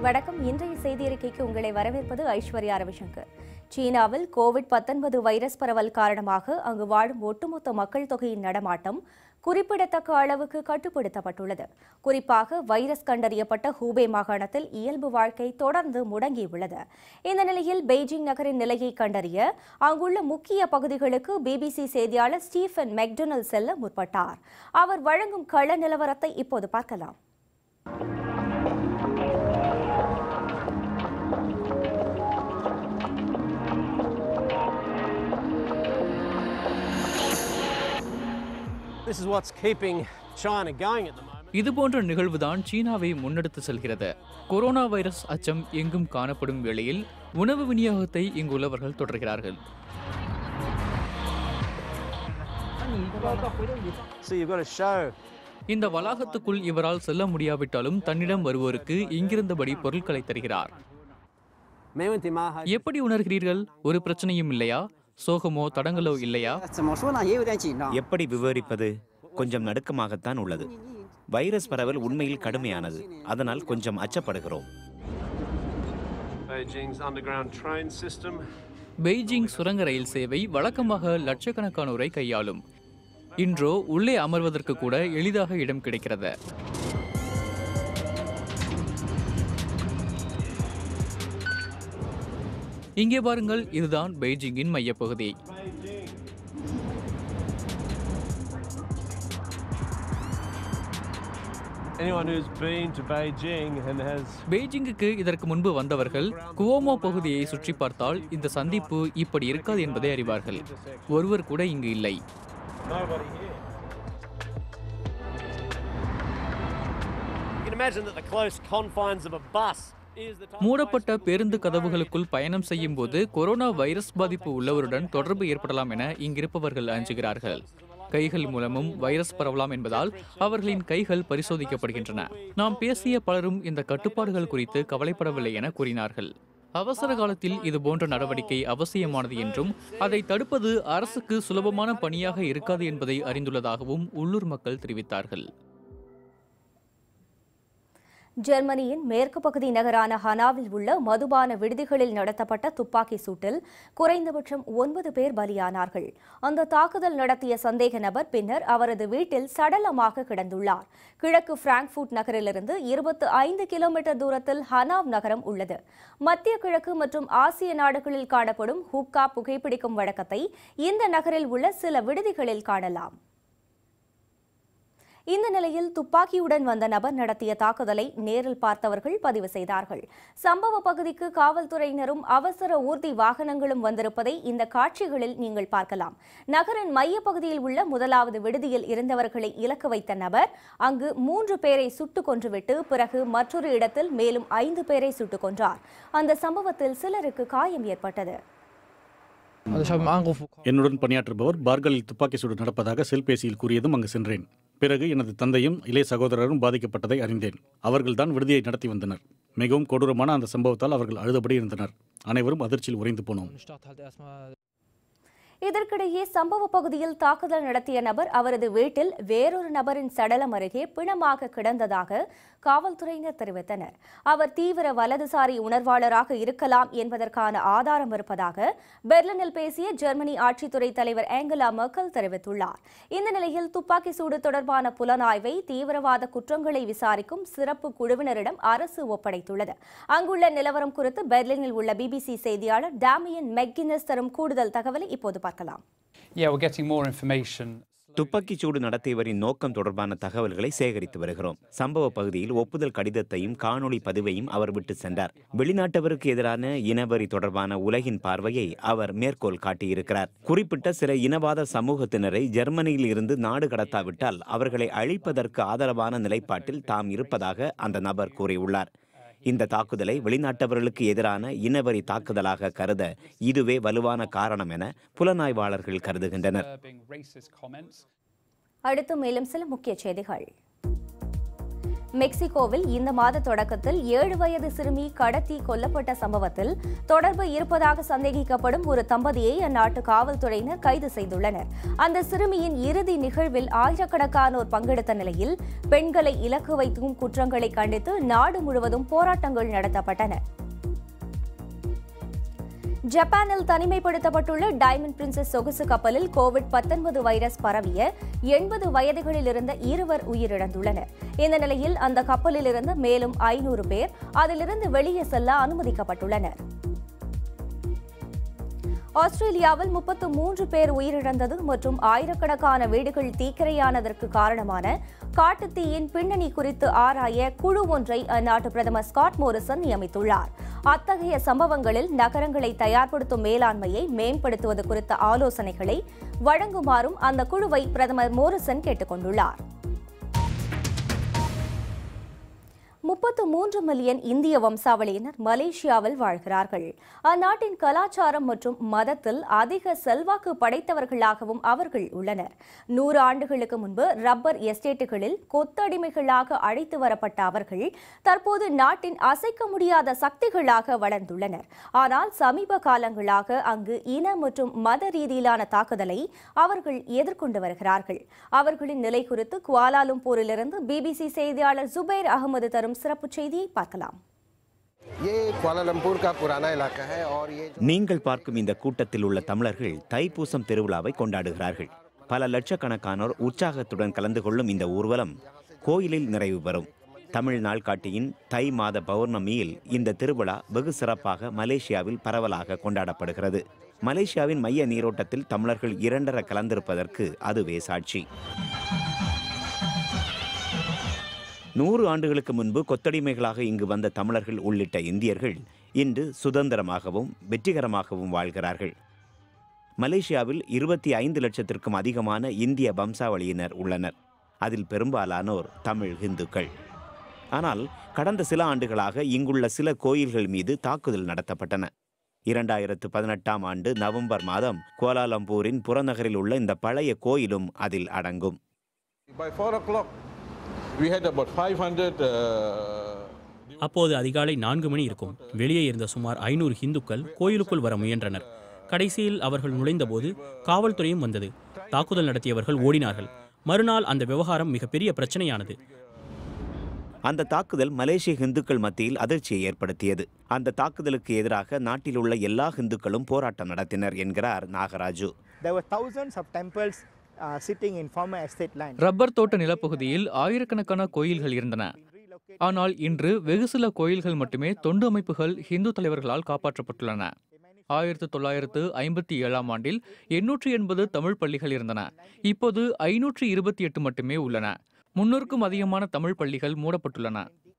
வணக்கம் இன்றைய செய்தி அறிக்கைக்கு உங்களை வரவேற்பது ஐஸ்வர்யா ரவிசங்கர் சீனாவில் கோவிட் 19 வைரஸ் பரவல் காரணமாக அங்கு வாழும் ஒட்டுமொத்த மக்கள் தொகையின் நடமாட்டம் குறிப்பிடத்தக்க அளவுக்கு கட்டுப்படுத்தப்பட்டுள்ளது குறிப்பாக வைரஸ் கண்டறியப்பட்ட ஹூபே மாகாணத்தில் இயல்பு வாழ்க்கை தொடர்ந்து முடங்கியுள்ளது இந்த நிலையில் பெய்ஜிங் நகரின் நிலையை கண்டறிய அங்குள்ள முக்கிய பகுதிகளுக்கு பிபிசி செய்தியாளர் ஸ்டீஃபன் மெக்டொனல் செல்ல முற்பட்டார் அவர் வழங்கும் கள நிலவரத்தை இப்போது பார்க்கலாம் This is what's keeping China going at the moment. இதுபோன்ற நிகழ்வுதான் சீனாவை முன்னெடுத்து செல்கிறது கொரோனா வைரஸ் அச்சம் எங்கும் காணப்படும் வேளையில் உணவு விநியோகத்தை இங்குள்ளவர்கள் தொடர்கிறார்கள் So you've got to show இந்த வளாகத்துக்குள் இவரால் செல்ல முடியாவிட்டாலும் தன்னிடம் வருவோருக்கு இங்கிருந்தபடி பொருட்களை தருகிறார் Mewantimaha. எப்படி உணர்கிறீர்கள் ஒரு பிரச்சனையும் இல்லையா சோகமோ தடங்களோ இல்லையா 怎么说呢，也有点紧张。 எப்படி விவரிப்பது கொஞ்சம் நடுக்கமாகத்தான் உள்ளது வைரஸ் பரவல் உண்மையில் கடுமையானது அதனால் கொஞ்சம் அச்சப்படுகிறோம் Beijing's underground train system. Beijing சுரங்க ரயில் சேவை வழக்கமாக லட்சக்கணக்கானோரை கையாளும் இன்றோ உள்ளே அமர்வதற்கு கூட எளிதாக இடம் கிடைக்கிறது இங்கே பாருங்கள் இதுதான் பெய்ஜிங்கின் மையப்பகுதி Anyone who's been to Beijing and has பெய்ஜிங்குக்கு இதற்கு முன்பு வந்தவர்கள் குவோமோ பகுதியை சுற்றி பார்த்தால் இந்த சந்திப்பு இப்படி இருக்காது என்பதை அறிவார்கள் ஒருவர் கூட இங்கு இல்லை nobody here. You can imagine that the close confines of a bus is the type மூடப்பட்ட பேருந்து கதவுகளுக்குள் பயணம் செய்யும் போது கொரோனா வைரஸ் பாதிப்பு உள்ளவருடன் தொடர்பு ஏற்படலாம் என இங்கிருப்பவர்கள் அஞ்சுகிறார்கள் கைகள் மூலமும் வைரஸ் பரவலாம் என்பதால் அவர்களின் கைகள் பரிசோதிக்கப்படுகின்றன நாம் பேசிய பலரும் இந்த கட்டுப்பாடுகள் குறித்து கவலைப்படவில்லை என கூறினார்கள் அவசர காலத்தில் இது போன்ற நடவடிக்கை அவசியமானது என்றும் அதை தடுப்பது அரசுக்கு சுலபமான பணியாக இருக்காது என்பதை அறிந்துள்ளதாகவும் உள்ளூர் மக்கள் தெரிவித்தார்கள் ஜெர்மனியின் மேற்கு பகுதி நகரான ஹனாவில் உள்ள மதுபான விடுதிகளில் நடத்தப்பட்ட துப்பாக்கி சூட்டில் குறைந்தபட்சம் ஒன்பது பேர் பலியானார்கள் அந்த தாக்குதல் நடத்திய சந்தேக நபர் பின்னர் அவரது வீட்டில் சடலமாக கிடந்துள்ளார் கிழக்கு பிராங்க்ஃபூட் நகரிலிருந்து இருபத்து ஐந்து கிலோமீட்டர் தூரத்தில் ஹனாவ் நகரம் உள்ளது மத்திய கிழக்கு மற்றும் ஆசிய நாடுகளில் காணப்படும் ஹுக்கா புகைப்பிடிக்கும் வழக்கத்தை இந்த நகரில் உள்ள சில விடுதிகளில் காணலாம் இந்த நிலையில் துப்பாக்கியுடன் வந்த நபர் நடத்திய தாக்குதலை நேரில் பார்த்தவர்கள் பதிவு செய்தார்கள் சம்பவ பகுதிக்கு காவல்துறையினரும் அவசர ஊர்தி வாகனங்களும் வந்திருப்பதை இந்த காட்சிகளில் நீங்கள் பார்க்கலாம் நகரின் மையப்பகுதியில் உள்ள முதலாவது விடுதியில் இருந்தவர்களை இலக்கு வைத்த நபர் அங்கு மூன்று பேரை சுட்டுக் கொன்றுவிட்டு பிறகு மற்றொரு இடத்தில் மேலும் ஐந்து பேரை சுட்டுக் கொன்றார் அந்த சம்பவத்தில் சிலருக்கு காயம் ஏற்பட்டது என்னுடன் பணியாற்றுபவர் பார்கலில் துப்பாக்கி சூடு நடப்பதாக செல்பேசியில் கூறியதும் அங்கு சென்றேன் பிறகு எனது தந்தையும் இளைய சகோதரரும் பாதிக்கப்பட்டதை அறிந்தேன் அவர்கள்தான் விடுதியை நடத்தி வந்தனர் மிகவும் கொடூரமான அந்த சம்பவத்தால் அவர்கள் அழுதபடி இருந்தனர் அனைவரும் அதிர்ச்சியில் உறைந்து போனோம் இதற்கிடையே சம்பவ பகுதியில் தாக்குதல் நடத்திய நபர் அவரது வீட்டில் வேறொரு நபரின் சடலம் அருகே பிணமாக கிடந்ததாக காவல்துறையினர் தெரிவித்தனர் அவர் தீவிர வலதுசாரி உணர்வாளராக இருக்கலாம் என்பதற்கான ஆதாரம் இருப்பதாக பெர்லினில் பேசிய ஜெர்மனி ஆட்சித்துறை தலைவர் ஏங்கலா மெர்க்கல் தெரிவித்துள்ளார் இந்த நிலையில் துப்பாக்கி சூடு தொடர்பான புலனாய்வை தீவிரவாத குற்றங்களை விசாரிக்கும் சிறப்பு குழுவினரிடம் அரசு ஒப்படைத்துள்ளது அங்குள்ள நிலவரம் குறித்து பெர்லினில் உள்ள பிபிசி செய்தியாளர் டேமியன் மெக்கினஸ் தரும் கூடுதல் தகவலை இப்போது பார்க்கலாம் Yeah, we're getting more information. துப்பாக்கிச் சூடு நடத்தியவரின் நோக்கம் தொடர்பான தகவல்களை சேகரித்து வருகிறோம் சம்பவ பகுதியில் ஒப்புதல் கடிதத்தையும் காணொளி பதிவையும் அவர் விட்டு சென்றார் வெளிநாட்டவருக்கு எதிரான இனவரி தொடர்பான உலகின் பார்வையை அவர் மேற்கோள் காட்டியிருக்கிறார் குறிப்பிட்ட சில இனவாத சமூகத்தினரை ஜெர்மனியில் இருந்து நாடு கடத்தாவிட்டால் அவர்களை அழிப்பதற்கு ஆதரவான நிலைப்பாட்டில் தாம் இருப்பதாக அந்த நபர் கூறியுள்ளார் இந்த தாக்குதலை வெளிநாட்டவர்களுக்கு எதிரான இனவரி தாக்குதலாக கருத இதுவே வலுவான காரணம் என புலனாய்வாளர்கள் கருதுகின்றனர் Disturbing racist comments. அடுத்து மேலும் சில முக்கிய செய்திகள் மெக்சிகோவில் இந்த மாத தொடக்கத்தில் ஏழு வயது சிறுமி கடத்தி கொல்லப்பட்ட சம்பவத்தில் தொடர்பு இருப்பதாக சந்தேகிக்கப்படும் ஒரு தம்பதியை அந்நாட்டு காவல்துறையினர் கைது செய்துள்ளனர் அந்த சிறுமியின் இறுதி நிகழ்வில் ஆயிரக்கணக்கானோர் பங்கெடுத்த நிலையில் பெண்களை இலக்கு வைக்கும் குற்றங்களை கண்டித்து நாடு முழுவதும் போராட்டங்கள் நடத்தப்பட்டன ஜப்பானில் தனிமைப்படுத்தப்பட்டுள்ள டைமண்ட் பிரின்சஸ் சொகுசு கப்பலில் கோவிட் 19 வைரஸ் பரவிய எண்பது வயதுகளில் இருந்த இருவர் உயிரிழந்துள்ளனர் இந்த நிலையில் அந்த கப்பலில் இருந்த மேலும் ஐநூறு பேர் அதிலிருந்து வெளியே செல்ல அனுமதிக்கப்பட்டுள்ளனர் ஆஸ்திரேலியாவில் முப்பத்து மூன்று பேர் உயிரிழந்தது மற்றும் ஆயிரக்கணக்கான வீடுகள் தீக்கிரையானதற்கு காரணமான காட்டுத்தீயின் பின்னணி குறித்து ஆராய குழு ஒன்றை அந்நாட்டு பிரதமர் ஸ்காட் மோரிசன் நியமித்துள்ளார் அத்தகைய சம்பவங்களில் நகரங்களை தயார்படுத்தும் மேலாண்மையை மேம்படுத்துவது குறித்த ஆலோசனைகளை வழங்குமாறும் அந்த குழுவை பிரதமர் மோரிசன் கேட்டுக் கொண்டுள்ளார் முப்பத்து மூன்று மில்லியன் இந்திய வம்சாவளியினர் மலேசியாவில் வாழ்கிறார்கள் அந்நாட்டின் கலாச்சாரம் மற்றும் மதத்தில் அதிக செல்வாக்கு படைத்தவர்களாகவும் அவர்கள் உள்ளனர் நூறு ஆண்டுகளுக்கு முன்பு ரப்பர் எஸ்டேட்டுகளில் கொத்தடிமைகளாக அழைத்து வரப்பட்ட அவர்கள் தற்போது நாட்டின் அசைக்க முடியாத சக்திகளாக வளர்ந்துள்ளனர் ஆனால் சமீப காலங்களாக அங்கு இன மற்றும் மத ரீதியிலான தாக்குதலை அவர்கள் எதிர்கொண்டு வருகிறார்கள் அவர்களின் நிலை குறித்து குவாலாலும்பூரிலிருந்து பிபிசி செய்தியாளர் ஜுபைர் அகமது தரும் சிறப்பு செய்தியை பார்க்கலாம் ये कुआलालंपुर का पुराना इलाका है और ये जो நீங்கள் பார்க்கும் இந்த கூட்டத்தில் உள்ள தமிழர்கள் தைப்பூசம் திருவிழாவை கொண்டாடுகிறார்கள் பல லட்சக்கணக்கானோர் உற்சாகத்துடன் கலந்து கொள்ளும் இந்த ஊர்வலம் கோயிலில் நிறைவு பெறும் தமிழ் நாள்காட்டியின் தை மாத பௌர்ணமியில் இந்த திருவிழா வெகு சிறப்பாக மலேசியாவில் பரவலாக கொண்டாடப்படுகிறது மலேசியாவின் மைய நீரோட்டத்தில் தமிழர்கள் இரண்டர கலந்திருப்பதற்கு அதுவே சாட்சி நூறு ஆண்டுகளுக்கு முன்பு கொத்தடிமைகளாக இங்கு வந்த தமிழர்கள் உள்ளிட்ட இந்தியர்கள் இன்று சுதந்திரமாகவும் வெற்றிகரமாகவும் வாழ்கிறார்கள் மலேசியாவில் இருபத்தி ஐந்து லட்சத்திற்கும் அதிகமான இந்திய வம்சாவளியினர் உள்ளனர் அதில் பெரும்பாலானோர் தமிழ் இந்துக்கள் ஆனால் கடந்த சில ஆண்டுகளாக இங்குள்ள சில கோயில்கள் மீது தாக்குதல் நடத்தப்பட்டன இரண்டாயிரத்து பதினெட்டாம் ஆண்டு நவம்பர் மாதம் கோலாலம்பூரின் புறநகரில் உள்ள இந்த பழைய கோயிலும் அதில் அடங்கும் By 4 o'clock, we had about 500. Uh, அப்போது அதிகாலை நான்கு மணி இருக்கும் வெளியே இருந்த சுமார் ஐநூறு இந்துக்கள் கோயிலுக்குள் வர முயன்றனர் கடைசியில் அவர்கள் நுழைந்தபோது காவல்துறையும் வந்தது தாக்குதல் நடத்தியவர்கள் ஓடினார்கள் மறுநாள் அந்த விவகாரம் மிகப்பெரிய பிரச்சனையானது அந்த தாக்குதல் மலேசிய இந்துக்கள் மத்தியில் அதிர்ச்சியை ஏற்படுத்தியது அந்த தாக்குதலுக்கு எதிராக நாட்டில் உள்ள எல்லா இந்துக்களும் போராட்டம் நடத்தினர் என்கிறார் Nagaraju There were thousands of temples uh, sitting in former estate land. Rubber தோட்ட நிலப்பகுதியில் ஆயிரக்கணக்கான கோயில்கள் இருந்தன ஆனால் இன்று வெகு சில கோயில்கள் மட்டுமே தொண்டு அமைப்புகள் இந்து தலைவர்களால் காப்பாற்றப்பட்டுள்ளன ஆயிரத்து தொள்ளாயிரத்து ஐம்பத்தி ஏழாம் ஆண்டில் எண்ணூற்றி எண்பது தமிழ் பள்ளிகள் இருந்தன இப்போது ஐநூற்றி இருபத்தி எட்டு மட்டுமே உள்ளன முன்னூறுக்கும் அதிகமான தமிழ் பள்ளிகள் மூடப்பட்டுள்ளன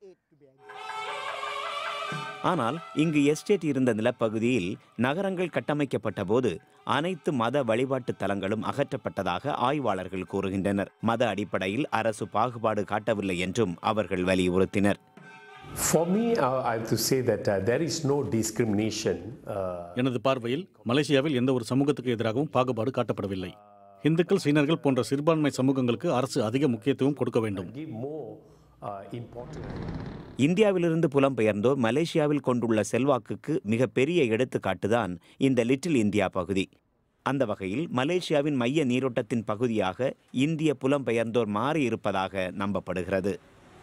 ஆனால் இங்கு எஸ்டேட் இருந்த நிலப்பகுதியில் நகரங்கள் கட்டமைக்கப்பட்ட போது அனைத்து மத வழிபாட்டு தலங்களும் அகற்றப்பட்டதாக ஆய்வாளர்கள் கூறுகின்றனர் மத அடிப்படையில் அரசு பாகுபாடு காட்டவில்லை என்றும் அவர்கள் வலியுறுத்தினர் For me, uh, I have to say that uh, there is no discrimination. Uh, எனது பார்வையில் மலேசியாவில் எந்த ஒரு சமூகத்துக்கு எதிராகவும் பாகுபாடு காட்டப்படவில்லை இந்துக்கள் சீனர்கள் போன்ற சிறுபான்மை சமூகங்களுக்கு அரசு அதிக முக்கியத்துவம் கொடுக்க வேண்டும் give more uh, importance. இந்தியாவிலிருந்து புலம்பெயர்ந்தோர் மலேசியாவில் கொண்டுள்ள செல்வாக்குக்கு மிகப்பெரிய எடுத்துக்காட்டுதான் இந்த லிட்டில் இந்தியா பகுதி அந்த வகையில் மலேசியாவின் மைய நீரோட்டத்தின் பகுதியாக இந்திய புலம்பெயர்ந்தோர் மாறியிருப்பதாக நம்பப்படுகிறது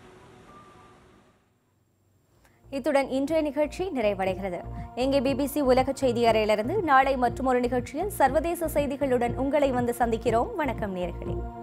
இத்துடன் இன்றைய நிகழ்ச்சி நிறைவடைகிறது இங்கே பிபிசி உலக செய்தி அறையிலிருந்து நாளை மற்றொரு நிகழ்ச்சியில் சர்வதேச செய்திகளுடன் உங்களை வந்து சந்திக்கிறோம் வணக்கம் நேர்களே